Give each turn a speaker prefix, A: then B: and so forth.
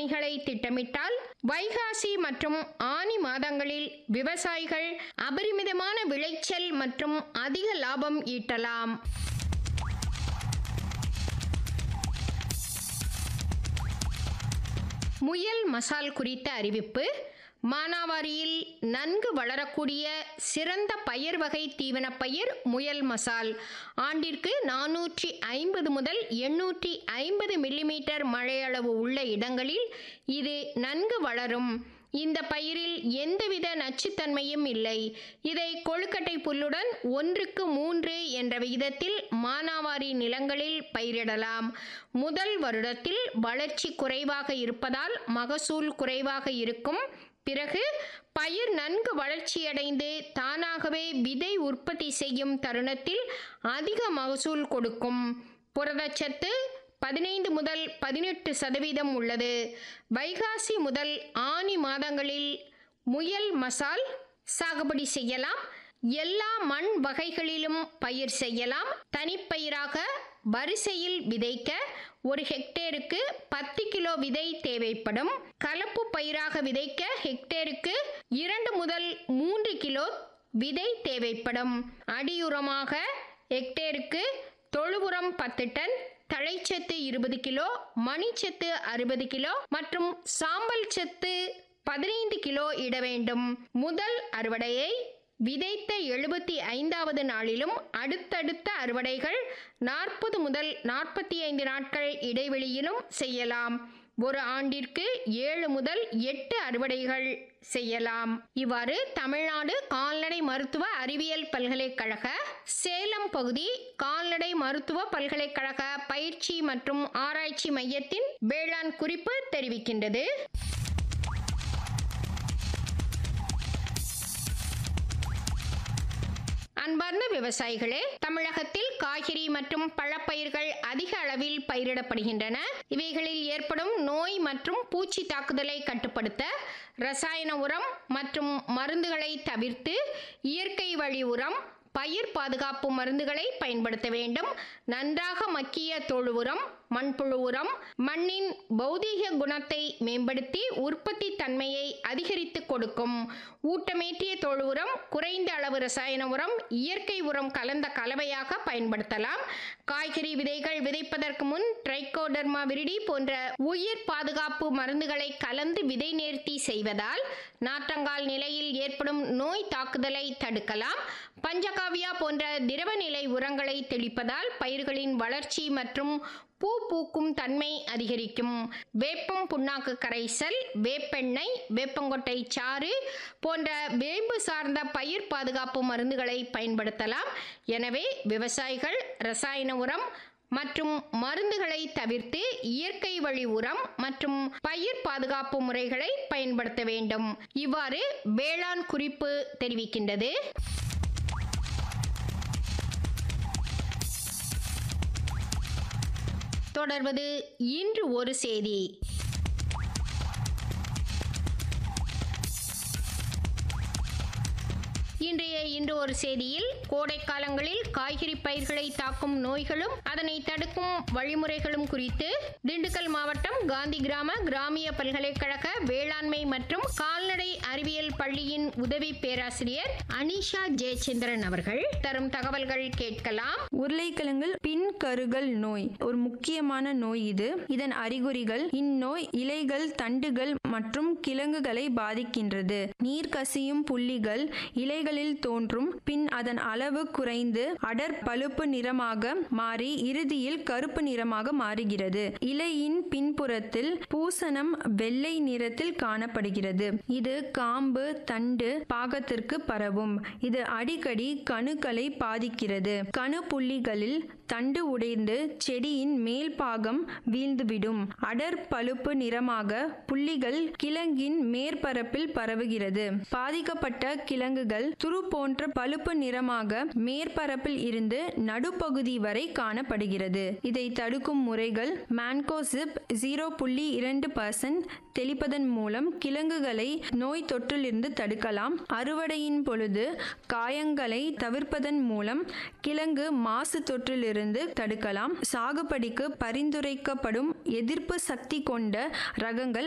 A: பணிகளை திட்டமிட்டால் வைகாசி மற்றும் ஆனி மாதங்களில் விவசாயிகள் அபரிமிதமான விளைச்சல் மற்றும் அதிக லாபம் ஈட்டலாம் முயல் மசால் குறித்த அறிவிப்பு மானாவாரியில் நன்கு வளரக்கூடிய சிறந்த பயிர் வகை தீவனப் பயிர் முயல் மசால் ஆண்டிற்கு நானூற்றி ஐம்பது முதல் எண்ணூற்றி ஐம்பது மில்லிமீட்டர் மழையளவு உள்ள இடங்களில் இது நன்கு வளரும் இந்த பயிரில் எந்தவித நச்சுத்தன்மையும் இல்லை இதை கொழுக்கட்டை புல்லுடன் ஒன்றுக்கு மூன்று என்ற விகிதத்தில் மானாவாரி நிலங்களில் பயிரிடலாம் முதல் வருடத்தில் வளர்ச்சி குறைவாக இருப்பதால் மகசூல் குறைவாக இருக்கும் பிறகு பயிர் நன்கு வளர்ச்சியடைந்து தானாகவே விதை உற்பத்தி செய்யும் தருணத்தில் அதிக மகசூல் கொடுக்கும் புரதச்சத்து பதினைந்து முதல் பதினெட்டு சதவீதம் உள்ளது வைகாசி முதல் ஆனி மாதங்களில் முயல் மசால் சாகுபடி செய்யலாம் எல்லா மண் வகைகளிலும் பயிர் செய்யலாம் தனிப்பயிராக வரிசையில் விதைக்க ஒரு ஹெக்டேருக்கு பத்து கிலோ விதை தேவைப்படும் கலப்பு பயிராக விதைக்க ஹெக்டேருக்கு இரண்டு முதல் மூன்று கிலோ விதை தேவைப்படும் அடியுரமாக ஹெக்டேருக்கு தொழு உரம் பத்து டன் தழைச்சத்து இருபது கிலோ மணிச்சத்து அறுபது கிலோ மற்றும் சாம்பல் சத்து பதினைந்து கிலோ இட வேண்டும் முதல் அறுவடையை விதைத்த எழுபத்தி ஐந்தாவது நாளிலும் அடுத்தடுத்த அறுவடைகள் நாற்பது முதல் நாற்பத்தி ஐந்து நாட்கள் இடைவெளியிலும் செய்யலாம் ஒரு ஆண்டிற்கு ஏழு முதல் எட்டு அறுவடைகள் செய்யலாம் இவ்வாறு தமிழ்நாடு கால்நடை மருத்துவ அறிவியல் பல்கலைக்கழக சேலம் பகுதி கால்நடை மருத்துவ பல்கலைக்கழக பயிற்சி மற்றும் ஆராய்ச்சி மையத்தின் வேளாண் குறிப்பு தெரிவிக்கின்றது அன்பார்ந்த விவசாயிகளே தமிழகத்தில் காய்கறி மற்றும் பழப்பயிர்கள் அதிக அளவில் பயிரிடப்படுகின்றன இவைகளில் ஏற்படும் நோய் மற்றும் பூச்சி தாக்குதலை கட்டுப்படுத்த ரசாயன உரம் மற்றும் மருந்துகளை தவிர்த்து இயற்கை வழி உரம் பயிர் பாதுகாப்பு மருந்துகளை பயன்படுத்த வேண்டும் நன்றாக மக்கிய தொழு உரம் மண்புழு உரம் மண்ணின் பௌதீக குணத்தை மேம்படுத்தி உற்பத்தி தன்மையை அதிகரித்து கொடுக்கும் ஊட்டமேற்றிய தொழு உரம் குறைந்த அளவு ரசாயன உரம் இயற்கை உரம் கலந்த கலவையாக பயன்படுத்தலாம் காய்கறி விதைகள் விதைப்பதற்கு முன் ட்ரைகோடர்மா விரிடி போன்ற உயிர் பாதுகாப்பு மருந்துகளை கலந்து விதை நேர்த்தி செய்வதால் நாற்றங்கால் நிலையில் ஏற்படும் நோய் தாக்குதலை தடுக்கலாம் பஞ்சகாவியா போன்ற திரவ நிலை உரங்களை தெளிப்பதால் பயிர்களின் வளர்ச்சி மற்றும் பூ பூக்கும் தன்மை அதிகரிக்கும் வேப்பம் புண்ணாக்கு கரைசல் வேப்பெண்ணெய் வேப்பங்கொட்டை சாறு போன்ற வேம்பு சார்ந்த பயிர் பாதுகாப்பு மருந்துகளை பயன்படுத்தலாம் எனவே விவசாயிகள் ரசாயன உரம் மற்றும் மருந்துகளை தவிர்த்து இயற்கை வழி உரம் மற்றும் பயிர் பாதுகாப்பு முறைகளை பயன்படுத்த வேண்டும் இவ்வாறு வேளாண் குறிப்பு தெரிவிக்கின்றது தொடர்வது இன்று ஒரு செய்தி இன்றைய இன்று ஒரு செய்தியில் கோடை காலங்களில் காய்கறி பயிர்களை தாக்கும் நோய்களும் அதனை தடுக்கும் வழிமுறைகளும் குறித்து திண்டுக்கல் மாவட்டம் காந்தி கிராம கிராமிய பல்கலைக்கழக வேளாண்மை மற்றும் கால்நடை அறிவியல் பள்ளியின் உதவி பேராசிரியர் அனிஷா ஜெயச்சந்திரன் அவர்கள் தரும் தகவல்கள் கேட்கலாம்
B: உருளைக்கிழங்கில் பின் கருகல் நோய் ஒரு முக்கியமான நோய் இது இதன் அறிகுறிகள் இந்நோய் இலைகள் தண்டுகள் மற்றும் கிழங்குகளை பாதிக்கின்றது நீர் கசியும் புள்ளிகள் இலைகளில் தோன்றும் பின் அதன் அளவு குறைந்து அடர் பழுப்பு நிறமாக மாறி இறுதியில் கருப்பு நிறமாக மாறுகிறது இலையின் பின்புறத்தில் பூசணம் வெள்ளை நிறத்தில் காணப்படுகிறது இது காம்பு தண்டு பாகத்திற்கு பரவும் இது அடிக்கடி கணுக்களை பாதிக்கிறது கணு புள்ளிகளில் தண்டு உடைந்து செடியின் மேல் பாகம் வீழ்ந்துவிடும் அடர் பழுப்பு நிறமாக புள்ளிகள் கிழங்கின் மேற்பரப்பில் பரவுகிறது பாதிக்கப்பட்ட கிழங்குகள் துரு போன்ற பழுப்பு நிறமாக மேற்பரப்பில் இருந்து நடுப்பகுதி வரை காணப்படுகிறது இதை தடுக்கும் முறைகள் மேன்கோசிப் ஜீரோ புள்ளி இரண்டு பர்சன்ட் தெளிப்பதன் மூலம் கிழங்குகளை நோய் தொற்றிலிருந்து தடுக்கலாம் அறுவடையின் பொழுது காயங்களை தவிர்ப்பதன் மூலம் கிழங்கு மாசு தொற்றிலிருந்து தடுக்கலாம் சாகுபடிக்கு பரிந்துரைக்கப்படும் எதிர்ப்பு சக்தி கொண்ட ரகங்கள்